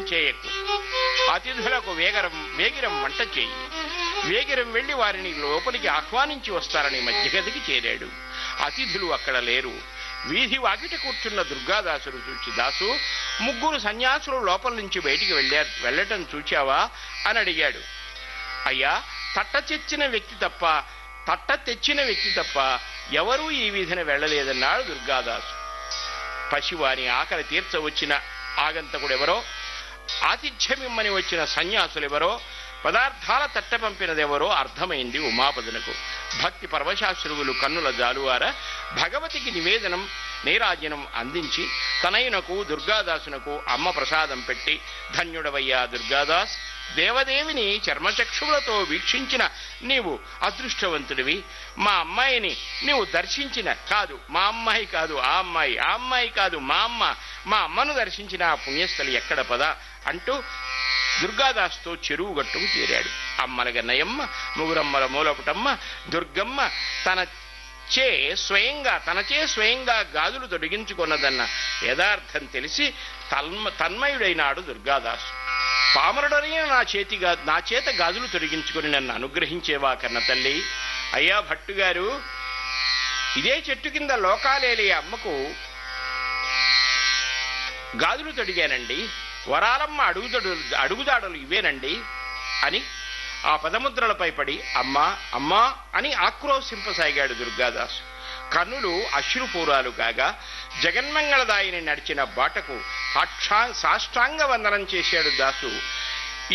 చేయకు అతిథులకు వేగరం వేగిరం వంట చేయి వేగిరం వెళ్లి వారిని లోపలికి ఆహ్వానించి వస్తారని మధ్యగదికి చేరాడు అతిథులు అక్కడ లేరు వీధి వాకిట కూర్చున్న దుర్గాదాసుడు చూచి దాసు ముగ్గురు సన్యాసులు లోపల నుంచి బయటికి వెళ్ళా వెళ్ళటం చూచావా అని అడిగాడు అయ్యా తట్ట తెచ్చిన వ్యక్తి తప్ప తట్ట తెచ్చిన వ్యక్తి తప్ప ఎవరూ ఈ వీధిని వెళ్ళలేదన్నాడు దుర్గాదాసు పసివాని ఆకలి తీర్చవచ్చిన ఆగంతకుడెవరో ఆతిథ్యమిమ్మని వచ్చిన సన్యాసులెవరో పదార్థాల తట్ట పంపినదెవరో అర్థమైంది ఉమాపదునకు భక్తి పరవశాశ్రువులు కన్నుల జాలువార భగవతికి నివేదనం నీరాజనం అందించి తనయునకు దుర్గాదాసునకు అమ్మ ప్రసాదం పెట్టి ధన్యుడవయ్యా దుర్గాదాస్ దేవదేవిని చర్మచక్షువులతో వీక్షించిన నీవు అదృష్టవంతుడివి మా అమ్మాయిని నీవు దర్శించిన కాదు మా అమ్మాయి కాదు ఆ అమ్మాయి ఆ అమ్మాయి కాదు మా అమ్మ మా అమ్మను దర్శించిన ఆ పుణ్యస్థలి ఎక్కడ పద అంటూ దుర్గాదాస్తో చెరువు గట్టుకు చేరాడు అమ్మల గన్నయమ్మ ముగురమ్మల మూలపుటమ్మ దుర్గమ్మ తన చే స్వయంగా తనచే స్వయంగా గాజులు తొడిగించుకున్నదన్న యథార్థం తెలిసి తన్మ తన్మయుడైనాడు దుర్గాదాసు పామరుడనైన నా చేతిగా నా చేత గాజులు తొడిగించుకొని నన్ను అనుగ్రహించేవా కన్న తల్లి అయ్యా భట్టుగారు ఇదే చెట్టు కింద లోకాలేలే అమ్మకు గాజులు తొడిగానండి వరాలమ్మ అడుగుదడు అడుగుదాడలు ఇవేనండి అని ఆ పదముద్రలపై పడి అమ్మా అమ్మా అని ఆక్రోశింపసాగాడు దుర్గాదాసు కన్నులు అశ్రుపూరాలు కాగా జగన్మంగళదాయిని నడిచిన బాటకు సాక్షా సాష్టాంగ వందనం చేశాడు దాసు